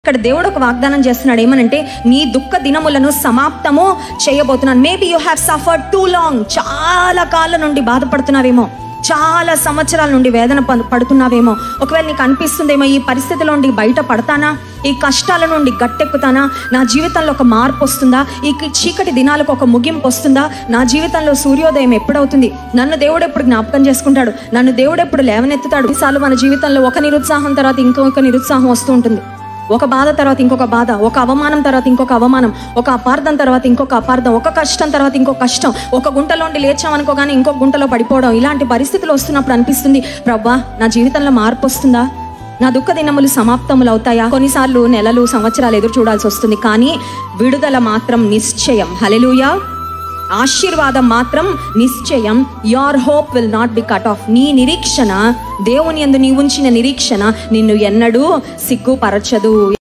ఇక్కడ దేవుడు ఒక వాగ్దానం చేస్తున్నాడు ఏమనంటే నీ దుఃఖ దినములను సమాప్తము చేయబోతున్నాను maybe you have suffered too long చాలా కాలం నుండి బాధపడుతున్నావేమో చాలా సంవత్సరాల నుండి వేదన ప- పడుతున్నావేమో ఒకవేళ నీకు అనిపిస్తుందేమో ఈ పరిస్థితిలో నుండి బయట పడతానా ఈ కష్టాల నుండి గట్టెక్కుతానా నా జీవితంలో ఒక మార్పు వస్తుందా ఈ కి- చీకటి దినాలకు ఒక ముగింపు వస్తుందా నా జీవితంలో సూర్యోదయం ఎప్పుడవుతుంది నన్ను దేవుడు ఎప్పుడు జ్ఞాపకం చేసుకుంటాడు నన్ను దేవుడు ఎప్పుడు లేవనెత్తుతాడు ఈసార్లు మన జీవితంలో ఒక నిరుత్సాహం తర్వాత ఇంకొక నిరుత్సాహం వస్తూ ఉంటుంది ఒక బాధ తర్వాత ఇంకొక బాధ ఒక అవమానం తర్వాత ఇంకొక అవమానం ఒక అపార్థం తర్వాత ఇంకొక అపార్థం ఒక కష్టం తర్వాత ఇంకొక కష్టం ఒక గుంటలోండి లేచామనుకోగానే ఇంకొక గుంటలో పడిపోవడం ఇలాంటి పరిస్థితులు వస్తున్నప్పుడు అనిపిస్తుంది ప్రవ్వా నా జీవితంలో మార్పు వస్తుందా నా దుఃఖ దినములు సమాప్తములు అవుతాయా కొన్నిసార్లు నెలలు సంవత్సరాలు ఎదురు చూడాల్సి వస్తుంది కానీ విడుదల మాత్రం నిశ్చయం హలెలుయా ఆశీర్వాదం మాత్రం నిశ్చయం your hope will not be cut off నీ నిరీక్షణ దేవుని యందు నీ ఉంచిన నిరీక్షణ నిన్ను ఎన్నడూ సిగ్గుపరచదు